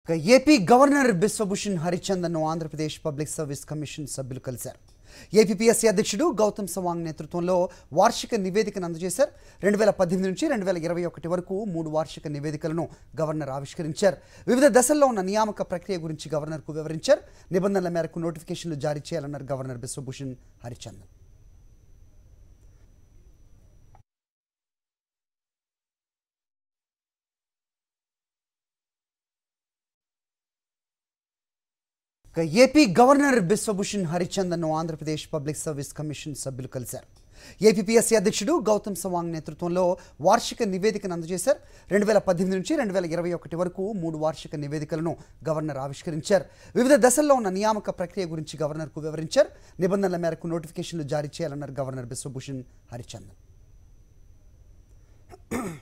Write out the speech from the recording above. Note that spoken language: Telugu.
ఇక ఏపీ గవర్నర్ బిశ్వభూషణ్ హరిచందన్ను ఆంధ్రప్రదేశ్ పబ్లిక్ సర్వీస్ కమిషన్ సభ్యులు కలిశారు ఏపీపీఎస్సీ అధ్యక్షుడు గౌతమ్ సవాంగ్ నేతృత్వంలో వార్షిక నివేదికను అందజేశారు రెండు వేల పద్దెనిమిది నుంచి రెండు వేల ఇరవై ఒకటి వరకు మూడు వార్షిక నివేదికలను గవర్నర్ ఆవిష్కరించారు వివిధ దశల్లో ఉన్న నియామక ప్రక్రియ గురించి గవర్నర్కు వివరించారు నిబంధనల మేరకు నోటిఫికేషన్లు జారీ చేయాలన్నారు గవర్నర్ బిశ్వభూషణ్ హరిచందన్ ఇక ఏపీ గవర్నర్ బిశ్వభూషణ్ హరిచందన్ను ఆంధ్రప్రదేశ్ పబ్లిక్ సర్వీస్ కమిషన్ సభ్యులు కలిశారు ఏపీపీఎస్సీ అధ్యక్షుడు గౌతమ్ సవాంగ్ నేతృత్వంలో వార్షిక నివేదికను అందజేశారు రెండు వేల పద్దెనిమిది నుంచి రెండు వేల ఇరవై ఒకటి వరకు మూడు వార్షిక నివేదికలను గవర్నర్ ఆవిష్కరించారు వివిధ దశల్లో ఉన్న నియామక ప్రక్రియ గురించి గవర్నర్కు వివరించారు నిబంధనల మేరకు నోటిఫికేషన్లు జారీ చేయాలన్నారు గవర్నర్ బిశ్వభూషణ్ హరిచందన్